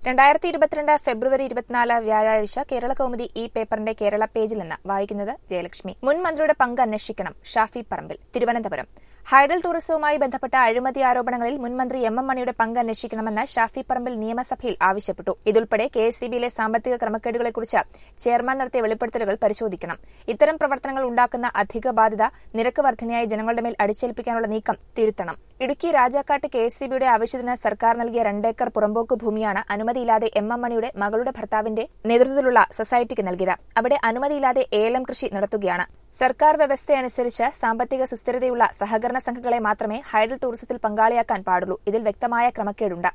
രണ്ടായിരത്തി ഇരുപത്തിരണ്ട് ഫെബ്രുവരി ഇരുപത്തിനാല് വ്യാഴാഴ്ച കേരള കൗമുദി ഈ പേപ്പറിന്റെ കേരള പേജിൽ നിന്ന് വായിക്കുന്നത് ജയലക്ഷ്മി മുൻ മന്ത്രിയുടെ പങ്ക് അന്വേഷിക്കണം ഷാഫി പറമ്പിൽ തിരുവനന്തപുരം ഹൈഡൽ ടൂറിസവുമായി ബന്ധപ്പെട്ട അഴിമതി ആരോപണങ്ങളിൽ മുൻമന്ത്രി എം എം മണിയുടെ പങ്ക് അന്വേഷിക്കണമെന്ന് ഷാഫി പറമ്പിൽ നിയമസഭയിൽ ആവശ്യപ്പെട്ടു ഇതുൾപ്പെടെ കെ എസ് ബിയിലെ സാമ്പത്തിക ക്രമക്കേടുകളെക്കുറിച്ച് ചെയർമാൻ നടത്തിയ വെളിപ്പെടുത്തലുകൾ പരിശോധിക്കണം ഇത്തരം പ്രവർത്തനങ്ങൾ ഉണ്ടാക്കുന്ന അധിക ബാധ്യത നിരക്ക് വർധനയായി ജനങ്ങളുടെ മേൽ അടിച്ചേൽപ്പിക്കാനുള്ള നീക്കം തിരുത്തണം ഇടുക്കി രാജാക്കാട്ട് കെ എസ് ബിയുടെ ആവശ്യത്തിന് സർക്കാർ നൽകിയ രണ്ടേക്കർ പുറമ്പോക്ക് ഭൂമിയാണ് അനുമതിയില്ലാതെ എം എം മണിയുടെ മകളുടെ ഭർത്താവിന്റെ നേതൃത്വത്തിലുള്ള സൊസൈറ്റിക്ക് നൽകിയത് അവിടെ അനുമതിയില്ലാതെ ഏലം കൃഷി നടത്തുകയാണ് സർക്കാർ വ്യവസ്ഥയനുസരിച്ച് സാമ്പത്തിക സുസ്ഥിരതയുള്ള സഹകരണ സംഘങ്ങളെ മാത്രമേ ഹൈഡൽ ടൂറിസത്തിൽ പങ്കാളിയാക്കാൻ പാടുള്ളൂ ഇതിൽ വ്യക്തമായ ക്രമക്കേടുണ്ട്